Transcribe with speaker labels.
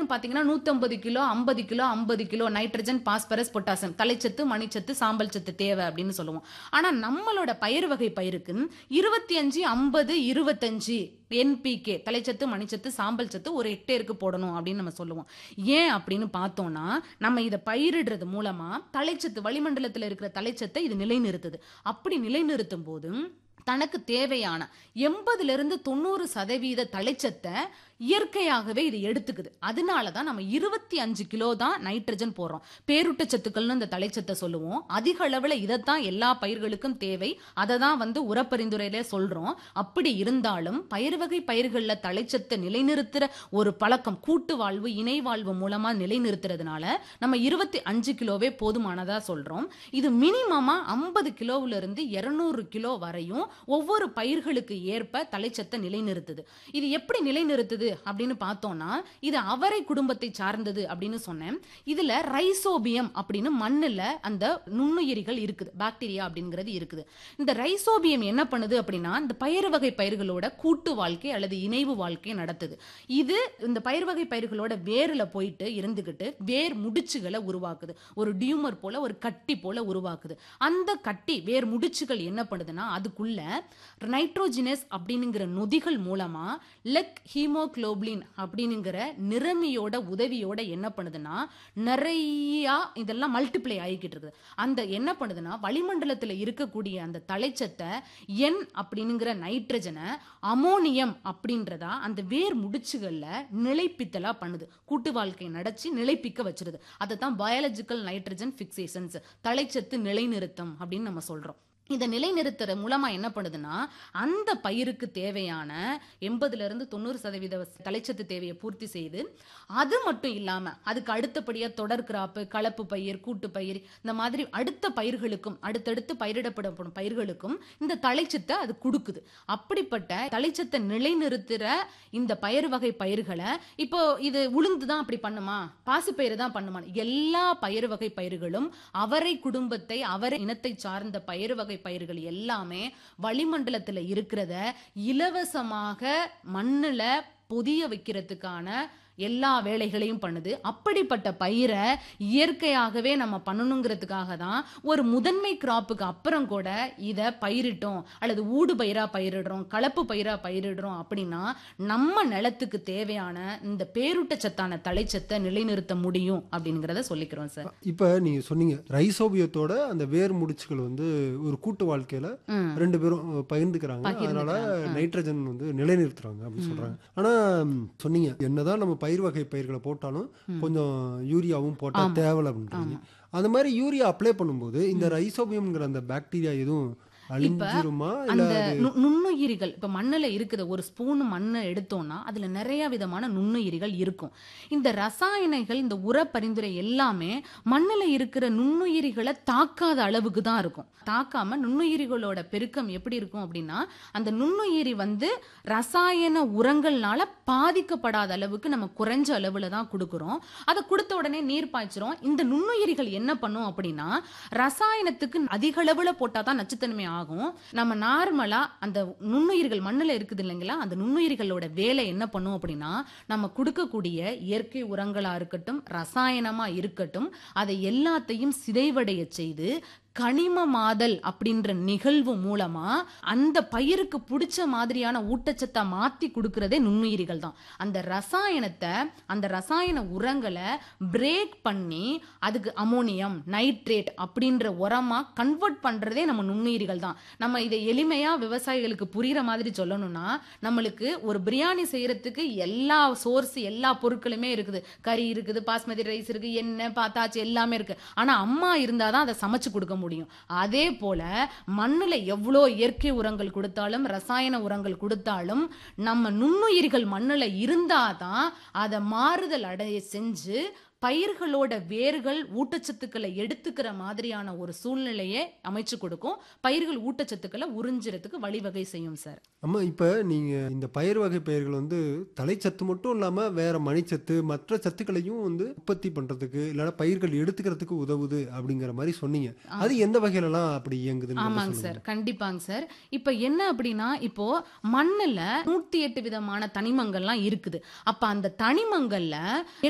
Speaker 1: ஏக்கருக்கு பாத்தீங்கன்னா நூத்தம்பது கிலோ ஐம்பது கிலோ ஐம்பது கிலோ நைட்ரஜன் பாஸ்பரஸ் பொட்டாசியம் தலைச்சத்து மணிச்சத்து சாம்பல் சத்து தேவை அப்படின்னு சொல்லுவோம் ஆனா நம்மளோட பயிர் வகை பயிருக்கு இருபத்தி அஞ்சு ஐம்பது இருபத்தஞ்சு என்பிகே தலைச்சத்து மணிச்சத்து சாம்பல் சத்து ஒரு ஹெக்டேருக்கு போடணும் அப்படின்னு நம்ம சொல்லுவோம் ஏன் அப்படின்னு பார்த்தோம்னா நம்ம இதை பயிரிடுறது மூலமா தலைச்சத்து வளிமண்டலத்தில் இருக்கிற தலைச்சத்தை இது நிலைநிறுத்துது அப்படி நிலைநிறுத்தும் போது தனக்கு தேவையான எண்பதுல இருந்து தொண்ணூறு சதவீத தலைச்சத்தை இயற்கையாகவே இது எடுத்துக்குது அதனால தான் நம்ம இருபத்தி அஞ்சு கிலோ தான் நைட்ரஜன் போடுறோம் பேரூட்டச்சத்துக்கள்னு இந்த தலைச்சத்தை சொல்லுவோம் அதிக அளவில் இதைத்தான் எல்லா பயிர்களுக்கும் தேவை அதை தான் வந்து உரப்பரிந்துரையில சொல்றோம் அப்படி இருந்தாலும் பயிர் வகை பயிர்களில் தலைச்சத்தை நிலைநிறுத்துற ஒரு பழக்கம் கூட்டு வாழ்வு இணை வாழ்வு மூலமா நிலைநிறுத்துறதுனால நம்ம இருபத்தி அஞ்சு கிலோவே போதுமானதா சொல்றோம் இது மினிமமா ஐம்பது கிலோவுல இருந்து இருநூறு கிலோ வரையும் ஒவ்வொரு பயிர்களுக்கு ஏற்ப தலைச்சத்தை நிலைநிறுத்துது இது எப்படி நிலைநிறுத்துது அப்படின்னு பார்த்தோம்னா இது அவரை குடும்பத்தை சார்ந்தது அப்படின்னு சொன்னேன் இதுல ரைசோபியம் அப்படின்னு மண்ணுல அந்த நுண்ணுயிரிகள் இருக்குது பாக்டீரியா அப்படிங்கிறது இருக்குது இந்த ரைசோபியம் என்ன பண்ணுது அப்படின்னா இந்த பயிர் வகை பயிர்களோட கூட்டு வாழ்க்கை அல்லது இணைவு வாழ்க்கை நடத்துது இது இந்த பயிர் வகை பயிர்களோட வேர்ல போயிட்டு இருந்துகிட்டு வேர் முடிச்சுகளை உருவாக்குது ஒரு டியூமர் போல ஒரு கட்டி போல உருவாக்குது அந்த கட்டி வேர் முடிச்சுகள் என்ன பண்ணுதுன்னா அதுக்குள்ள நைட்ரோஜினஸ் அப்படிங்கிற நொதிகள் மூலமா லெக் ஹீமோகுளோபின் அப்படிங்கிற நிறமியோட உதவியோட என்ன பண்ணுதுன்னா நிறைய இதெல்லாம் மல்டிப்ளை ஆகிக்கிட்டு இருக்குது அந்த என்ன பண்ணுதுன்னா வளிமண்டலத்தில் இருக்கக்கூடிய அந்த தலைச்சத்தை என் அப்படிங்கிற நைட்ரஜனை அமோனியம் அப்படின்றதா அந்த வேர் முடிச்சுகள்ல நிலைப்பித்தலா பண்ணுது கூட்டு வாழ்க்கை நடச்சி நிலைப்பிக்க வச்சிருது அதை தான் பயாலஜிக்கல் நைட்ரஜன் ஃபிக்சேஷன்ஸ் தலைச்சத்து நிலைநிறுத்தம் அப்படின்னு நம்ம சொல்றோம் இதை நிலைநிறுத்துற மூலமா என்ன பண்ணுதுன்னா அந்த பயிருக்கு தேவையான எண்பதுல இருந்து தொண்ணூறு சதவீத தலைச்சத்து தேவையை பூர்த்தி செய்து அது மட்டும் இல்லாம அதுக்கு அடுத்தபடியா தொடர் கிராப்பு கலப்பு பயிர் கூட்டு பயிர் இந்த மாதிரி அடுத்த பயிர்களுக்கும் அடுத்தடுத்து பயிரிடப்படப்படும் பயிர்களுக்கும் இந்த தலைச்சத்தை அது கொடுக்குது அப்படிப்பட்ட தலைச்சத்தை நிலைநிறுத்துற இந்த பயிர் வகை பயிர்களை இப்போ இது உளுந்து தான் அப்படி பண்ணுமா பாசிப்பயிறு தான் பண்ணுமா எல்லா பயிர் வகை பயிர்களும் அவரை குடும்பத்தை அவரை இனத்தை சார்ந்த பயிர் வகை பயிர்கள் எல்லாமே வளிமண்டலத்துல இருக்கிறத இலவசமாக மண்ணுல பொதிய வைக்கிறதுக்கான எல்லா வேலைகளையும் பண்ணுது அப்படிப்பட்ட பயிரை இயற்கையாகவே நம்ம பண்ணணுங்கிறதுக்காக தான் ஒரு முதன்மை கிராப்புக்கு அப்புறம் கூட இதை பயிரிட்டோம் அல்லது ஊடு பயிரா பயிரிடுறோம் கலப்பு பயிரா பயிரிடுறோம் அப்படின்னா நம்ம நிலத்துக்கு தேவையான இந்த பேரூட்டச்சத்தான தலைச்சத்தை நிலைநிறுத்த முடியும் அப்படிங்கிறத சொல்லிக்கிறோம் சார்
Speaker 2: இப்போ நீங்க சொன்னீங்க ரைசோபியத்தோட அந்த வேர் முடிச்சுகள் வந்து ஒரு கூட்டு வாழ்க்கையில
Speaker 1: ம்.
Speaker 2: ரெண்டு பேரும் அஹ், பகிர்ந்துக்கிறாங்க அதனால
Speaker 1: பகிர்ந்துக்கிறாங்க.
Speaker 2: நைட்ரஜன் வந்து நிலைநிறுத்துறாங்க அப்படின்னு சொல்றாங்க ஆனா ம், சொன்னீங்க என்னதான் நம்ம பயிர் வகை பயிர்களை போட்டாலும் கொஞ்சம் யூரியாவும் போட்டா
Speaker 1: ஆமா.
Speaker 2: தேவலை அப்படின்றீங்க அந்த மாதிரி யூரியா அப்ளை பண்ணும்போது இந்த ரைசோபியம்ங்கிற அந்த பாக்டீரியா எதுவும் அழிஞ்சிருமா இல்ல
Speaker 1: அந்த நு- நுண்ணுயிரிகள் இப்ப மண்ணுல இருக்குது ஒரு ஸ்பூன் மண்ணை எடுத்தோம்னா அதுல நிறைய விதமான நுண்ணுயிரிகள் இருக்கும் இந்த ரசாயனங்கள் இந்த உர பரிந்துரை எல்லாமே மண்ணுல இருக்கிற நுண்ணுயிரிகளை தாக்காத அளவுக்கு தான் இருக்கும் தாக்காம நுண்ணுயிரிகளோட பெருக்கம் எப்படி இருக்கும் அப்படின்னா அந்த நுண்ணுயிரி வந்து ரசாயன உரங்கள்னால பாதிக்கப்படாத அளவுக்கு நம்ம குறைஞ்ச அளவுல தான் கொடுக்குறோம் அதை கொடுத்த உடனே நீர் பாய்ச்சிரும் இந்த நுண்ணுயிரிகள் என்ன பண்ணும் அப்படின்னா ரசாயனத்துக்கு அதிக அளவுல போட்டா தான் நச்சுத்தன்மை ஆகும் நம்ம நார்மலா அந்த நுண்ணுயிர்கள் மண்ணுல இருக்குது இல்லைங்களா அந்த நுண்ணுயிரிகளோட வேலை என்ன பண்ணும் அப்படின்னா நம்ம கொடுக்கக்கூடிய இயற்கை உரங்களா இருக்கட்டும் ரசாயனமா இருக்கட்டும் அதை எல்லாத்தையும் சிதைவடைய செய்து கனிமமாதல் அப்படின்ற நிகழ்வு மூலமா அந்த பயிருக்கு பிடிச்ச மாதிரியான ஊட்டச்சத்தை மாத்தி கொடுக்கறதே நுண்ணுயிரிகள் தான் அந்த ரசாயனத்தை அந்த ரசாயன உரங்களை பிரேக் பண்ணி அதுக்கு அமோனியம் நைட்ரேட் அப்படின்ற உரமா கன்வெர்ட் பண்றதே நம்ம நுண்ணுயிரிகள் தான் நம்ம இதை எளிமையா விவசாயிகளுக்கு புரியுற மாதிரி சொல்லணும்னா நம்மளுக்கு ஒரு பிரியாணி செய்யறதுக்கு எல்லா சோர்ஸ் எல்லா பொருட்களுமே இருக்குது கறி இருக்குது பாஸ்மதி ரைஸ் இருக்கு எண்ணெய் பாத்தாச்சு எல்லாமே இருக்கு ஆனா அம்மா இருந்தாதான் அதை சமைச்சு கொடுக்க முடியும் அதே போல மண்ணுல எவ்வளோ இயற்கை உரங்கள் கொடுத்தாலும் ரசாயன உரங்கள் கொடுத்தாலும் நம்ம நுண்ணுயிர்கள் மண்ணுல இருந்தாதான் அதை மாறுதல் அடைய செஞ்சு பயிர்களோட வேர்கள் ஊட்டச்சத்துக்களை எடுத்துக்கிற மாதிரியான ஒரு சூழ்நிலையை அமைச்சு கொடுக்கும் பயிர்கள் ஊட்டச்சத்துக்களை உறிஞ்சுறதுக்கு வழிவகை செய்யும் சார்
Speaker 2: அம்மா இப்போ நீங்க இந்த பயிர் வகை பயிர்கள் வந்து தலைச்சத்து மட்டும் இல்லாம வேற மணிச்சத்து மற்ற சத்துக்களையும் வந்து உற்பத்தி பண்றதுக்கு இல்லைன்னா பயிர்கள் எடுத்துக்கிறதுக்கு உதவுது அப்படிங்கிற மாதிரி சொன்னீங்க அது எந்த வகையிலலாம் அப்படி இயங்குதுன்னு
Speaker 1: ஆமாங்க
Speaker 2: சொல்லுங்க.
Speaker 1: சார் கண்டிப்பாங்க சார் இப்ப என்ன அப்படின்னா இப்போ மண்ணுல நூத்தி எட்டு விதமான தனிமங்கள்லாம் இருக்குது அப்ப அந்த தனிமங்கள்ல